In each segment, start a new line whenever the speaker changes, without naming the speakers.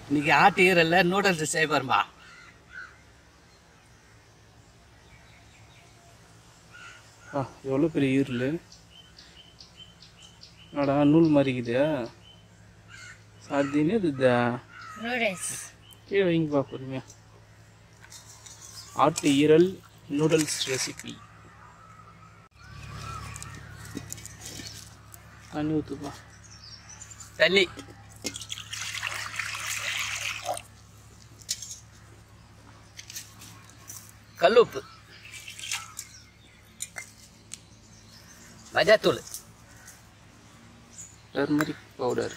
இன்னைக்கு ஆட்டு ஈரல்ல நூடுல்ஸ் செய்ய பாருமா
ஆ எவ்வளோ பெரிய ஈரல் என்னடா நூல் மாதிரிக்குது சாத்தினே இதுதா
நூடுல்ஸ்
கீழே வைங்கப்பா பொறுமையா ஆட்டு ஈரல் நூடுல்ஸ் ரெசிபி தண்ணி ஊற்றுப்பா
தண்ணி கல்லுப்பு மஜாத்தூள்
டர்மரிக் பவுடர்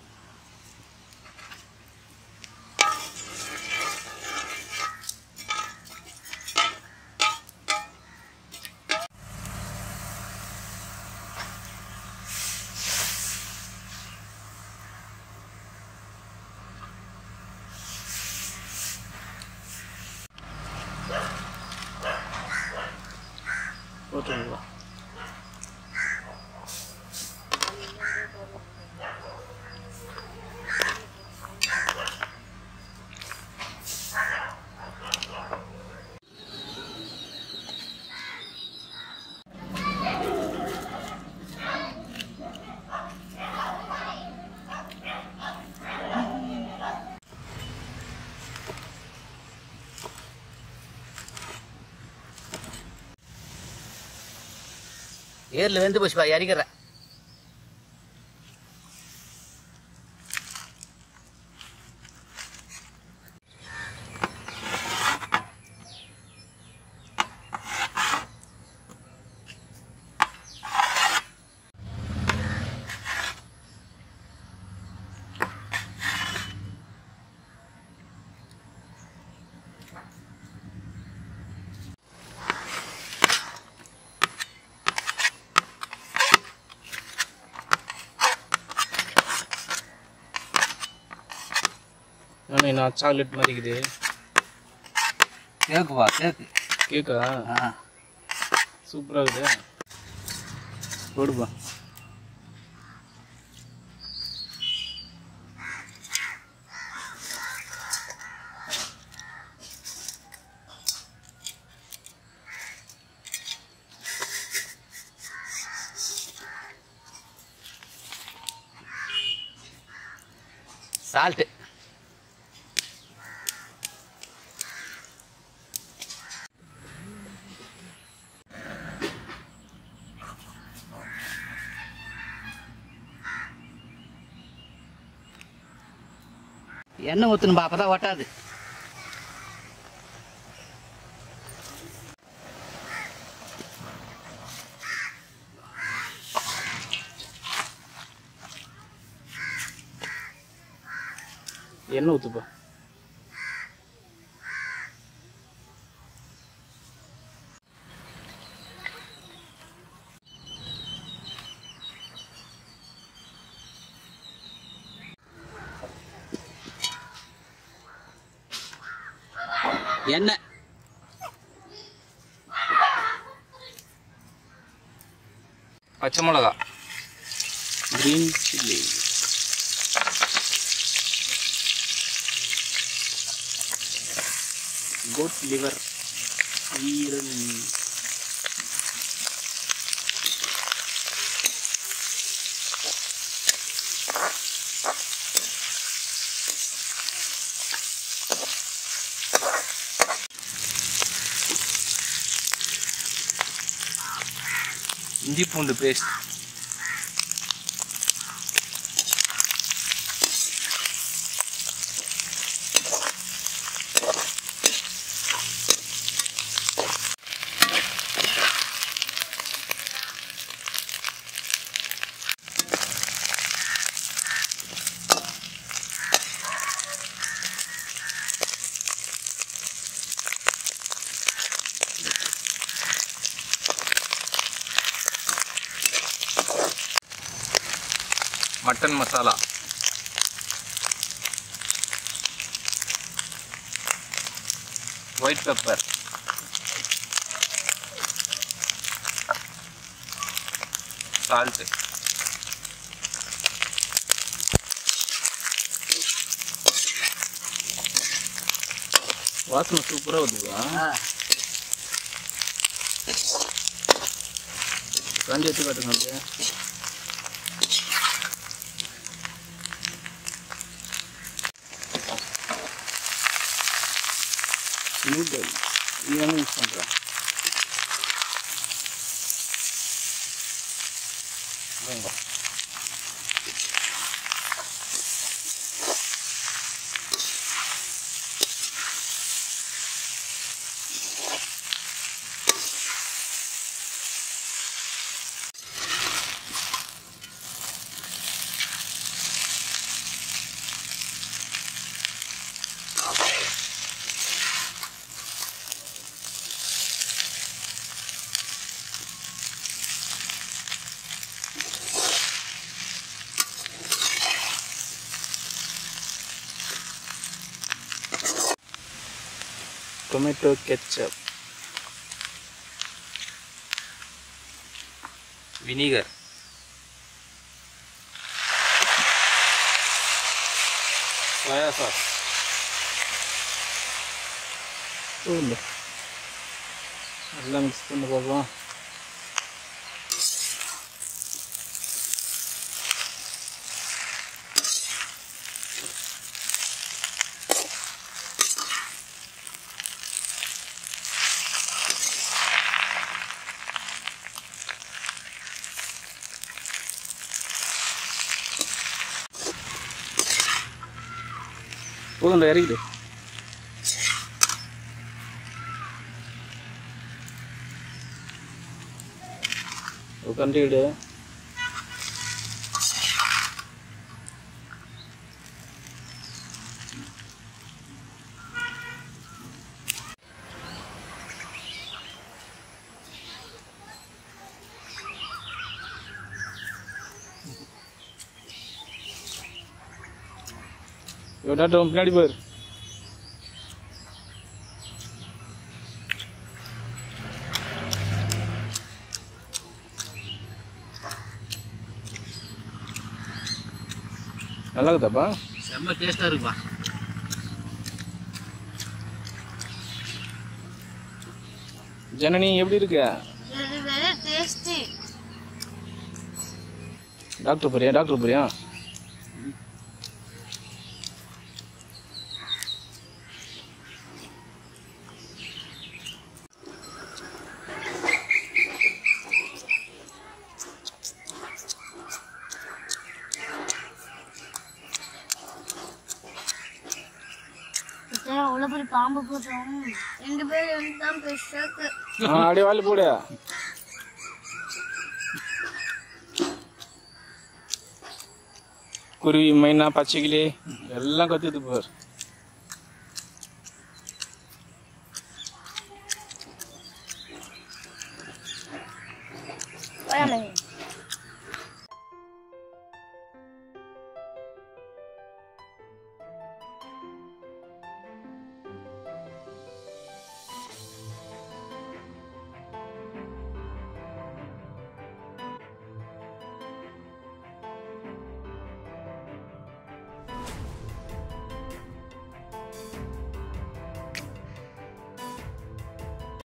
போட்டுருங்களா
ஏர்ல வெந்து போச்சுப்பா இறக்கிறேன்
நானே நான் சாக்லேட் மாதிரி இருக்குது
கேக்குப்பா கேக்கு
கேக்கா
ஆ
சூப்பராக இருக்குது போடுப்பா
சால்ட்டு எண்ணெய் ஊற்றணும்பா அப்போ தான் ஒட்டாது
எண்ணெய் ஊற்றுப்பா
எண்ணெய்
பச்சை மிளகா க்ரீன் சில்லி கோட் லிவர் ஈரல் இஞ்சி பூண்டு paste mutton masala white pepper salt வாசனை சூப்பராக வருதுப்பா காஞ்சி எடுத்து காட்டுங்க அப்படியே நூடுல் இது யூஸ் பண்ணுறேன் tomato ketchup
vinegar
soya sauce சொல்லு எல்லாம் மிக்ஸ் பண்ணி பார்க்கலாம் போதும்டா இறக்கிடு கண்டிடு டாக்டர் பின்னாடி போயிரு நல்லா இருக்குதாப்பா
செம்ம டேஸ்ட்டாக இருக்குப்பா
ஜனனி எப்படி இருக்க
வெரி வெரி டேஸ்டி
டாக்டர் போறியா டாக்டர் போறியா
அவ்வளோ பெரிய பாம்பு போட்டோம் ரெண்டு பேர் வந்து தான் பெருசாக்கு
ஆ அப்படியே வாயில் போடு குருவி மைனா பச்சைக்கிளி எல்லாம் கற்றுது பார்